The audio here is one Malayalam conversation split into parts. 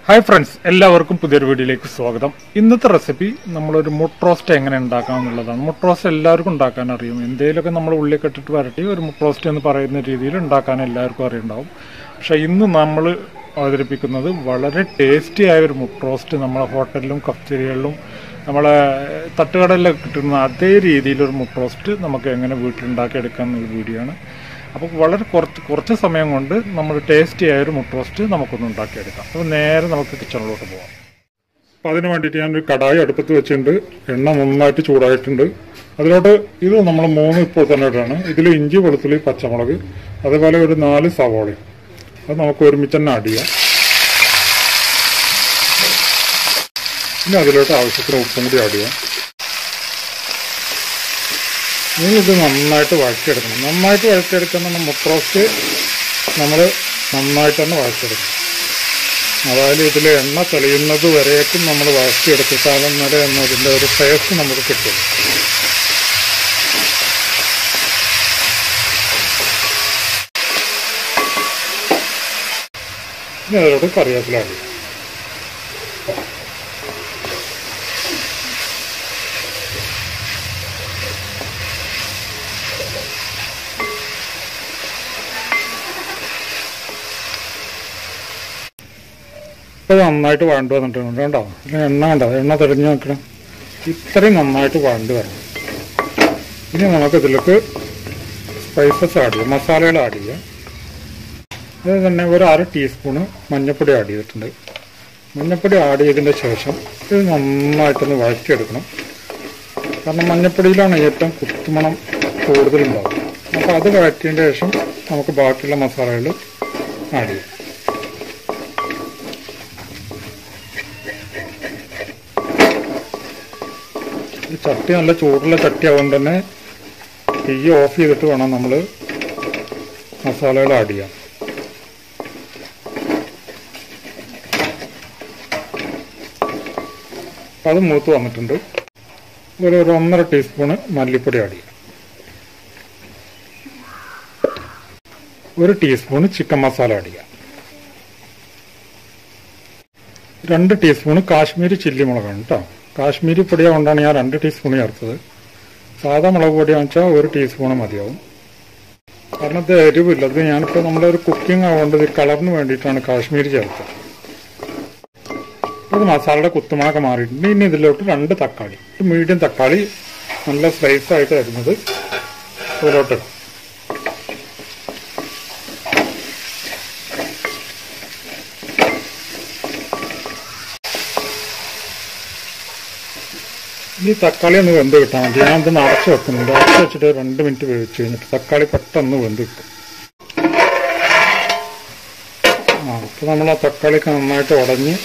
ഹായ് ഫ്രണ്ട്സ് എല്ലാവർക്കും പുതിയൊരു വീഡിയോയിലേക്ക് സ്വാഗതം ഇന്നത്തെ റെസിപ്പി നമ്മളൊരു മുട്ട റോസ്റ്റ് എങ്ങനെ ഉണ്ടാക്കാം എന്നുള്ളതാണ് മുട്ട റോസ്റ്റ് എല്ലാവർക്കും ഉണ്ടാക്കാൻ അറിയും എന്തെങ്കിലുമൊക്കെ നമ്മൾ ഉള്ളിയൊക്കെ ഇട്ടിട്ട് വരട്ടി ഒരു മുട്ട റോസ്റ്റ് എന്ന് പറയുന്ന രീതിയിൽ ഉണ്ടാക്കാൻ എല്ലാവർക്കും അറിയുണ്ടാവും പക്ഷേ ഇന്ന് നമ്മൾ അവതരിപ്പിക്കുന്നത് വളരെ ടേസ്റ്റി ആയ ഒരു മുട്ട റോസ്റ്റ് നമ്മളെ ഹോട്ടലിലും കഫ്റ്റീരിയകളിലും നമ്മളെ തട്ടുകടലിലൊക്കെ കിട്ടുന്ന അതേ രീതിയിലൊരു മുട്ട റോസ്റ്റ് നമുക്ക് എങ്ങനെ വീട്ടിലുണ്ടാക്കിയെടുക്കാം എന്നൊരു വീഡിയോ ആണ് അപ്പോൾ വളരെ കുറച്ച് കുറച്ച് സമയം കൊണ്ട് നമ്മൾ ടേസ്റ്റി ആയ ഒരു മുട്ട റോസ്റ്റ് നമുക്കൊന്ന് ഉണ്ടാക്കിയെടുക്കാം അപ്പോൾ നേരെ നമുക്ക് കിച്ചണിലോട്ട് പോകാം അപ്പോൾ അതിന് വേണ്ടിയിട്ട് ഞാനൊരു കടായി അടുപ്പത്ത് വെച്ചിട്ടുണ്ട് എണ്ണ നന്നായിട്ട് ചൂടായിട്ടുണ്ട് അതിലോട്ട് ഇത് നമ്മൾ മൂന്ന് ഇപ്പോൾ തന്നെ ഇടാണ് ഇതിൽ ഇഞ്ചി വെളുത്തുള്ളി പച്ചമുളക് അതുപോലെ ഒരു നാല് സവാളയും അത് നമുക്ക് ഒരുമിച്ച് തന്നെ ആഡ് ചെയ്യാം പിന്നെ അതിലോട്ട് ആവശ്യത്തിന് ഉപ്പും കൂടി ആഡ് ചെയ്യാം ഇനി ഇത് നന്നായിട്ട് വഴറ്റിയെടുക്കണം നന്നായിട്ട് വഴറ്റിയെടുക്കുന്ന മുട്ട റോസ്റ്റ് നമ്മൾ നന്നായിട്ട് തന്നെ വഴറ്റിയെടുക്കണം അതായത് ഇതിൽ എണ്ണ തെളിയുന്നത് വരേക്കും നമ്മൾ വഴറ്റിയെടുത്തിട്ടാലും എന്നാലേ എന്നതിൻ്റെ ഒരു ടേസ്റ്റ് നമുക്ക് കിട്ടും ഇനി അതിലോട്ട് കറിവേപ്പില ആഡ് ചെയ്യാം ഇപ്പോൾ നന്നായിട്ട് വഴണ്ട് വന്നിട്ടുണ്ട് കണ്ടോ ഇതിന് എണ്ണ കണ്ടോ എണ്ണ തെളിഞ്ഞ് നോക്കണം ഇത്രയും നന്നായിട്ട് വഴണ്ട് വരണം ഇനി നമുക്ക് ഇതിലേക്ക് സ്പൈസസ് ആഡ് ചെയ്യാം മസാലകൾ ആഡ് ചെയ്യാം ഇത് തന്നെ ഒരു അര ടീസ്പൂണ് മഞ്ഞൾപ്പൊടി ആഡ് ചെയ്തിട്ടുണ്ട് മഞ്ഞൾപ്പൊടി ആഡ് ചെയ്തതിന് ശേഷം ഇത് നന്നായിട്ടൊന്ന് വഴറ്റിയെടുക്കണം കാരണം മഞ്ഞൾപ്പൊടിയിലാണ് ഏറ്റവും കുത്തുമണം കൂടുതലുണ്ടാവും അപ്പോൾ അത് വഴറ്റിയതിന് ശേഷം നമുക്ക് ബാക്കിയുള്ള മസാലകൾ ആഡ് ചെയ്യാം ഈ ചട്ടി നല്ല ചൂടുള്ള ചട്ടി ആവുകൊണ്ട് തന്നെ തീ ഓഫ് ചെയ്തിട്ട് വേണം നമ്മൾ മസാലകൾ ആഡ് ചെയ്യാൻ അപ്പം അത് മൂത്ത് വന്നിട്ടുണ്ട് ഒരു ഒരു ഒന്നര ടീസ്പൂണ് മല്ലിപ്പൊടി ആഡ് ചെയ്യാം ഒരു ടീസ്പൂണ് ചിക്കൻ മസാല ആഡ് ചെയ്യാം രണ്ട് ടീസ്പൂണ് കാശ്മീരി ചില്ലി മുളകാണ് കേട്ടോ കാശ്മീരി പൊടിയ കൊണ്ടാണ് ഞാൻ രണ്ട് ടീസ്പൂൺ ചേർത്തത് സാധാ മുളക് പൊടിയാണെന്ന് വെച്ചാൽ ഒരു ടീസ്പൂണ് മതിയാവും കാരണം ഇത് എരിവില്ല ഇത് ഞാനിപ്പോൾ നമ്മളൊരു കുക്കിംഗ് ആവുകൊണ്ട് ഇത് കളറിന് വേണ്ടിയിട്ടാണ് കാശ്മീരി ചേർത്തത് ഇത് മസാലയുടെ കുത്തുമണൊക്കെ മാറിയിട്ടുണ്ട് ഇനി ഇതിലോട്ട് രണ്ട് തക്കാളി ഒരു മീഡിയം തക്കാളി നല്ല സ്ലൈസ് ആയിട്ട് വരുന്നത് ഇതിലോട്ട് ഇടാം ഈ തക്കാളി ഒന്ന് വെന്ത് കിട്ടാൻ മതി ഞാൻ ഇത് അടച്ചു വെക്കുന്നുണ്ട് അടച്ചു വെച്ചിട്ട് രണ്ട് മിനിറ്റ് വേവിച്ച് കഴിഞ്ഞിട്ട് തക്കാളി പെട്ടെന്ന് വെന്ത് കിട്ടും ആ ഇപ്പം നമ്മൾ ആ തക്കാളിയൊക്കെ നന്നായിട്ട് ഉടഞ്ഞ്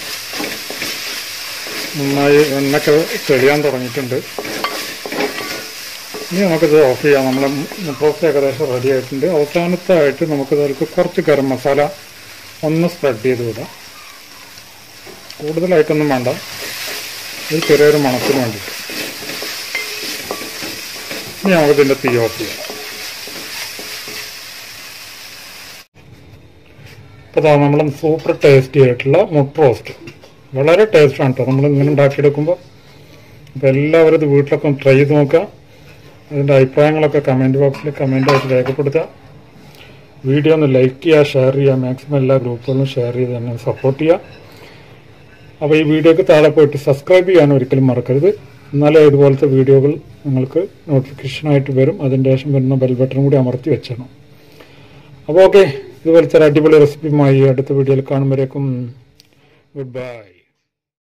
നന്നായി എണ്ണയൊക്കെ തെളിയാൻ തുടങ്ങിയിട്ടുണ്ട് ഇനി നമുക്കിത് ഓഫ് ചെയ്യാം നമ്മളെ മുട്ടോസ് ഏകദേശം റെഡി ആയിട്ടുണ്ട് അവസാനത്തായിട്ട് നമുക്കിത് അതിലേക്ക് കുറച്ച് ഗരം മസാല ഒന്ന് സ്പ്രെഡ് ചെയ്ത് വിടാം കൂടുതലായിട്ടൊന്നും വേണ്ട ഇത് ചെറിയൊരു മണത്തിന് വേണ്ടിയിട്ട് ഇനി നമുക്ക് ഇതിൻ്റെ തീ ഓഫ് ചെയ്യാം അപ്പോൾ ഇതാ നമ്മൾ സൂപ്പർ ടേസ്റ്റി ആയിട്ടുള്ള മുട്ട റോസ്റ്റ് വളരെ ടേസ്റ്റാണ് കേട്ടോ നമ്മൾ ഇങ്ങനെ ഉണ്ടാക്കിയെടുക്കുമ്പോൾ അപ്പോൾ എല്ലാവരും ഇത് വീട്ടിലൊക്കെ ഒന്ന് ട്രൈ ചെയ്ത് നോക്കുക അതിൻ്റെ അഭിപ്രായങ്ങളൊക്കെ കമൻറ്റ് ബോക്സിൽ കമൻ്റ് ആയിട്ട് രേഖപ്പെടുത്തുക വീഡിയോ ഒന്ന് ലൈക്ക് ചെയ്യുക ഷെയർ ചെയ്യുക മാക്സിമം എല്ലാ ഗ്രൂപ്പുകളിലും ഷെയർ ചെയ്ത് തന്നെ സപ്പോർട്ട് ചെയ്യുക അപ്പോൾ ഈ വീഡിയോക്ക് താഴെ പോയിട്ട് സബ്സ്ക്രൈബ് ചെയ്യാൻ ഒരിക്കലും മറക്കരുത് എന്നാലേ ഇതുപോലത്തെ വീഡിയോകൾ നിങ്ങൾക്ക് നോട്ടിഫിക്കേഷനായിട്ട് വരും അതിൻ്റെ ശേഷം വരുന്ന ബെൽ ബട്ടൺ കൂടി അമർത്തി വെച്ചണം അപ്പോൾ ഓക്കെ ഇതുപോലത്തെ ഒരു അടിപൊളി റെസിപ്പിയുമായി അടുത്ത വീഡിയോയിൽ കാണുമ്പോഴേക്കും ഗുഡ് ബൈ